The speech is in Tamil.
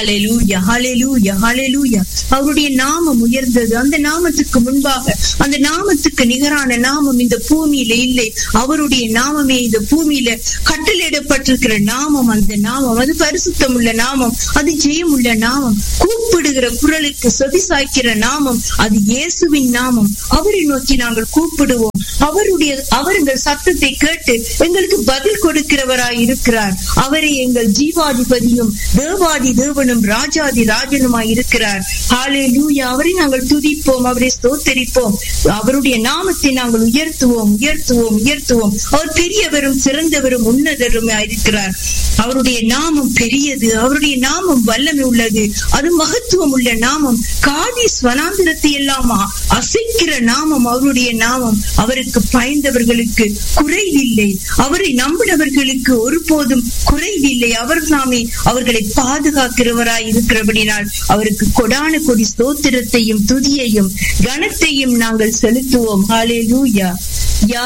ஹalleluya ஹalleluya ஹalleluya அவருடைய நாமம் உயர்ந்தது அந்த நாமத்துக்கு முன்பாக அந்த நாமத்துக்கு நிகரான நாமம் இந்த பூமியில இல்லை அவருடைய நாமமே இந்த பூமியில கட்டளையிடப்பட்டிருக்கிற நாமம் அந்த நாமம் அது பரிசுத்தம் உள்ள நாமம் அது ஜெயம் உள்ள நாமம் கூப்பிடுகிற குரலுக்கு செவி சாய்க்கிற நாமம் அது இயேசுவின் நாமம் அவரை நோக்கி நாங்கள் கூப்பிடுவோம் அவருடைய அவர் எங்கள் சத்தத்தை கேட்டு எங்களுக்கு பதில் கொடுக்கிறவராய் இருக்கிறார் அவரே எங்கள் ஜீவாதிபதியும் தேவாதி தேவனும் ராஜாதி ராஜனுமாய் இருக்கிறார் ஹாலே லூயா அவரை நாங்கள் துதிப்போம் அவரை ஸ்தோத்தரிப்போம் அவருடைய நாமத்தை நாங்கள் உயர்த்துவோம் உயர்த்துவோம் உயர்த்துவோம் அவர் பெரியவரும் சிறந்தவரும் உன்னதரும் இருக்கிறார் அவருடைய நாமம் பெரியது அவருடைய நாமம் வல்லமை உள்ளது அது மகத்துவம் உள்ள நாமம் காதி ஸ்வனாந்திரத்தை எல்லாம் அசைக்கிற நாமம் அவருடைய நாமம் அவருக்கு பயந்தவர்களுக்கு குறைவில்லை அவரை நம்பினவர்களுக்கு ஒருபோதும் குறைவில்லை அவர் நாமே அவர்களை பாதுகாக்கிறவராய் இருக்கிறபடினால் அவருக்கு கொடான கொடி ஸ்தோத்திரத்தையும் துதியையும் கனத்தையும் நாங்கள் செலுத்துவோம் ஹாலே லூயா